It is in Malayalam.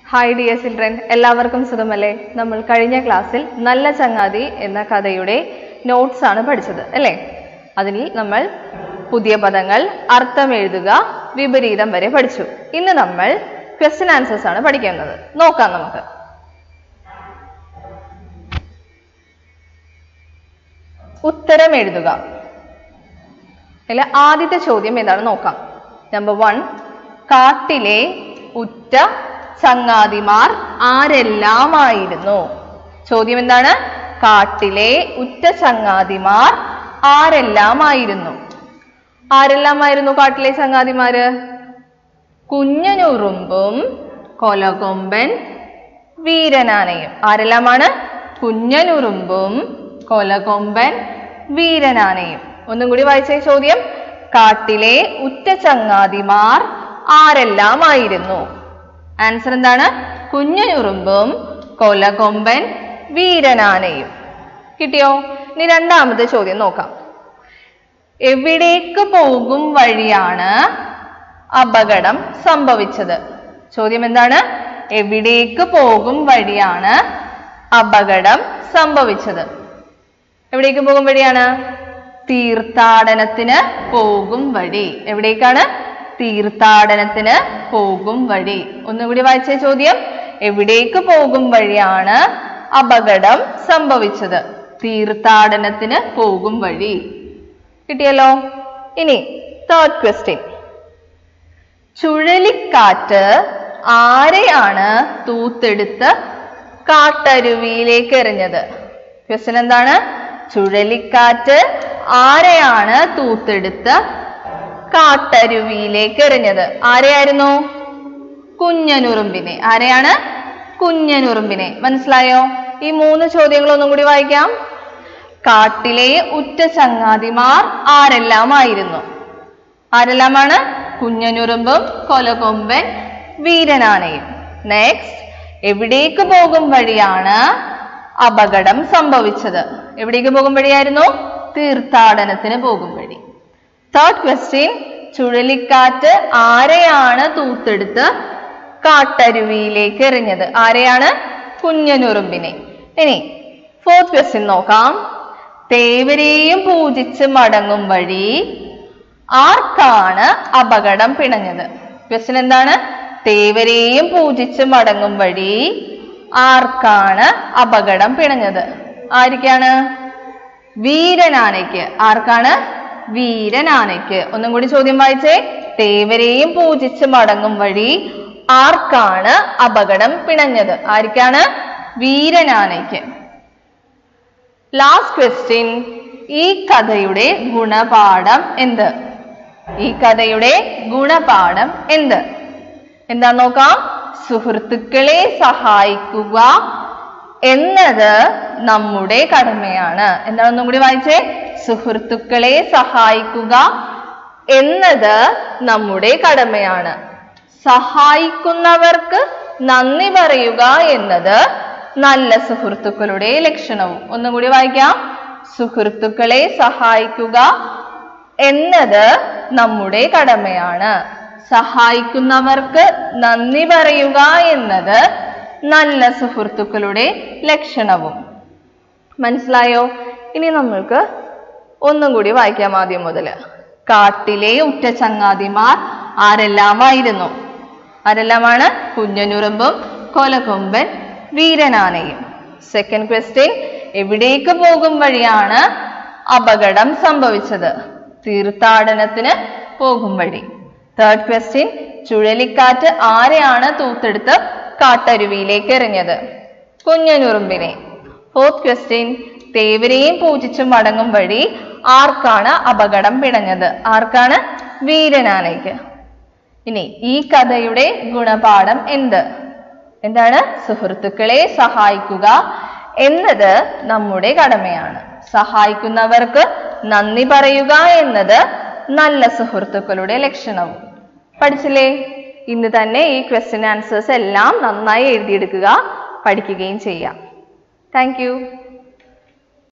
ഹായ് ഡിയർ ചിൽഡ്രൻ എല്ലാവർക്കും സുഖമല്ലേ നമ്മൾ കഴിഞ്ഞ ക്ലാസ്സിൽ നല്ല ചങ്ങാതി എന്ന കഥയുടെ നോട്ട്സ് ആണ് പഠിച്ചത് അല്ലേ അതിൽ നമ്മൾ പുതിയ പദങ്ങൾ അർത്ഥം എഴുതുക വിപരീതം വരെ പഠിച്ചു ഇന്ന് നമ്മൾ ക്വസ്റ്റ്യൻ ആൻസേഴ്സ് ആണ് പഠിക്കുന്നത് നോക്കാം നമുക്ക് ഉത്തരം എഴുതുക അല്ല ആദ്യത്തെ ചോദ്യം എന്താണ് നോക്കാം നമ്പർ വൺ കാട്ടിലെ ഉറ്റ ചങ്ങാതിമാർ ആരെല്ലാമായിരുന്നു ചോദ്യം എന്താണ് കാട്ടിലെ ഉറ്റ ചങ്ങാതിമാർ ആരെല്ലാമായിരുന്നു ആരെല്ലാമായിരുന്നു കാട്ടിലെ ചങ്ങാതിമാര് കുഞ്ഞനുറുമ്പും കൊലകൊമ്പൻ വീരനാനയും ആരെല്ലാമാണ് കുഞ്ഞനുറുമ്പും കൊലകൊമ്പൻ വീരനാനയും ഒന്നും കൂടി വായിച്ച ചോദ്യം കാട്ടിലെ ഉറ്റ ചങ്ങാതിമാർ ആരെല്ലാമായിരുന്നു ആൻസർ എന്താണ് കുഞ്ഞനുറുമ്പും കൊലകൊമ്പൻ വീരനാനയും കിട്ടിയോ ഇനി രണ്ടാമത്തെ ചോദ്യം നോക്കാം എവിടേക്ക് പോകും വഴിയാണ് അപകടം സംഭവിച്ചത് ചോദ്യം എന്താണ് എവിടേക്ക് പോകും വഴിയാണ് അപകടം സംഭവിച്ചത് എവിടേക്ക് പോകും വഴിയാണ് തീർത്ഥാടനത്തിന് പോകും വഴി എവിടേക്കാണ് തീർത്ഥാടനത്തിന് പോകും വഴി ഒന്നുകൂടി വായിച്ച ചോദ്യം എവിടേക്ക് പോകും വഴിയാണ് അപകടം സംഭവിച്ചത് തീർത്ഥാടനത്തിന് പോകും വഴി കിട്ടിയല്ലോ ഇനി തേർഡ് ക്വസ്റ്റ്യൻ ചുഴലിക്കാറ്റ് ആരെയാണ് തൂത്തെടുത്ത് കാട്ടരുവിയിലേക്ക് എറിഞ്ഞത് ക്വസ്റ്റ്യൻ എന്താണ് ചുഴലിക്കാറ്റ് ആരെയാണ് തൂത്തെടുത്ത് കാട്ടരുവിയിലേക്ക് എറിഞ്ഞത് ആരെയായിരുന്നു കുഞ്ഞനുറുമ്പിനെ ആരെയാണ് കുഞ്ഞനുറുമ്പിനെ മനസ്സിലായോ ഈ മൂന്ന് ചോദ്യങ്ങൾ ഒന്നും കൂടി വായിക്കാം കാട്ടിലെ ഉറ്റ ചങ്ങാതിമാർ ആരെല്ലാമായിരുന്നു ആരെല്ലാമാണ് കുഞ്ഞനുറുമ്പും കൊലകൊമ്പൻ വീരനാനയും നെക്സ്റ്റ് എവിടേക്ക് പോകും വഴിയാണ് അപകടം സംഭവിച്ചത് എവിടേക്ക് പോകും വഴിയായിരുന്നു തീർത്ഥാടനത്തിന് പോകും വഴി തേർഡ് ക്വസ്റ്റ്യൻ ചുഴലിക്കാറ്റ് ആരെയാണ് തൂത്തെടുത്ത് കാട്ടരുവിയിലേക്ക് എറിഞ്ഞത് ആരെയാണ് കുഞ്ഞനുറുമ്പിനെ ഇനി ഫോർത്ത് ക്വസ്റ്റ്യൻ നോക്കാം തേവരെയും പൂജിച്ച് മടങ്ങും വഴി ആർക്കാണ് അപകടം പിണഞ്ഞത് ക്വസ്റ്റ്യൻ എന്താണ് തേവരെയും പൂജിച്ച് മടങ്ങും വഴി ആർക്കാണ് അപകടം പിണഞ്ഞത് ആർക്കാണ് വീരനാനയ്ക്ക് ആർക്കാണ് വീരനാനയ്ക്ക് ഒന്നും കൂടി ചോദ്യം വായിച്ചേ തേവരെയും പൂജിച്ച് മടങ്ങും വഴി ആർക്കാണ് അപകടം പിണഞ്ഞത് ആർക്കാണ് വീരനാനയ്ക്ക് ലാസ്റ്റ് ക്വസ്റ്റ്യൻ ഈ കഥയുടെ ഗുണപാഠം എന്ത് ഈ കഥയുടെ ഗുണപാഠം എന്ത് എന്താ നോക്കാം സുഹൃത്തുക്കളെ സഹായിക്കുക എന്നത് നമ്മുടെ കടമയാണ് എന്താണ് ഒന്നും കൂടി വായിച്ചേ സുഹൃത്തുക്കളെ സഹായിക്കുക എന്നത് നമ്മുടെ കടമയാണ് സഹായിക്കുന്നവർക്ക് നന്ദി പറയുക എന്നത് നല്ല സുഹൃത്തുക്കളുടെ ലക്ഷണവും ഒന്നും കൂടി വായിക്കാം സുഹൃത്തുക്കളെ സഹായിക്കുക എന്നത് നമ്മുടെ കടമയാണ് സഹായിക്കുന്നവർക്ക് നന്ദി പറയുക എന്നത് നല്ല സുഹൃത്തുക്കളുടെ ലക്ഷണവും മനസ്സിലായോ ഇനി നമ്മൾക്ക് ഒന്നും കൂടി വായിക്കാം ആദ്യം മുതൽ കാട്ടിലെ ഉറ്റ ചങ്ങാതിമാർ ആരെല്ലാമായിരുന്നു ആരെല്ലാമാണ് കുഞ്ഞനുറുമ്പും കൊലകൊമ്പൻ വീരനാനയും സെക്കൻഡ് ക്വസ്റ്റ്യൻ എവിടേക്ക് പോകും വഴിയാണ് അപകടം സംഭവിച്ചത് തീർത്ഥാടനത്തിന് പോകും വഴി തേർഡ് ക്വസ്റ്റ്യൻ ചുഴലിക്കാറ്റ് ആരെയാണ് തൂത്തെടുത്ത് കാട്ടരുവിയിലേക്ക് എറിഞ്ഞത് കുഞ്ഞനുറുമ്പിനെ ഫോർത്ത് ക്വസ്റ്റ്യൻ തേവരെയും പൂജിച്ചു മടങ്ങും വഴി ആർക്കാണ് അപകടം പിടഞ്ഞത് ആർക്കാണ് വീരനാനയ്ക്ക് ഇനി ഈ കഥയുടെ ഗുണപാഠം എന്ത് എന്താണ് സുഹൃത്തുക്കളെ സഹായിക്കുക എന്നത് നമ്മുടെ കടമയാണ് സഹായിക്കുന്നവർക്ക് നന്ദി പറയുക എന്നത് നല്ല സുഹൃത്തുക്കളുടെ ലക്ഷണവും പഠിച്ചില്ലേ ഇന്ന് തന്നെ ഈ ക്വസ്റ്റ്യൻ ആൻസേഴ്സ് എല്ലാം നന്നായി എഴുതിയെടുക്കുക പഠിക്കുകയും ചെയ്യാം താങ്ക്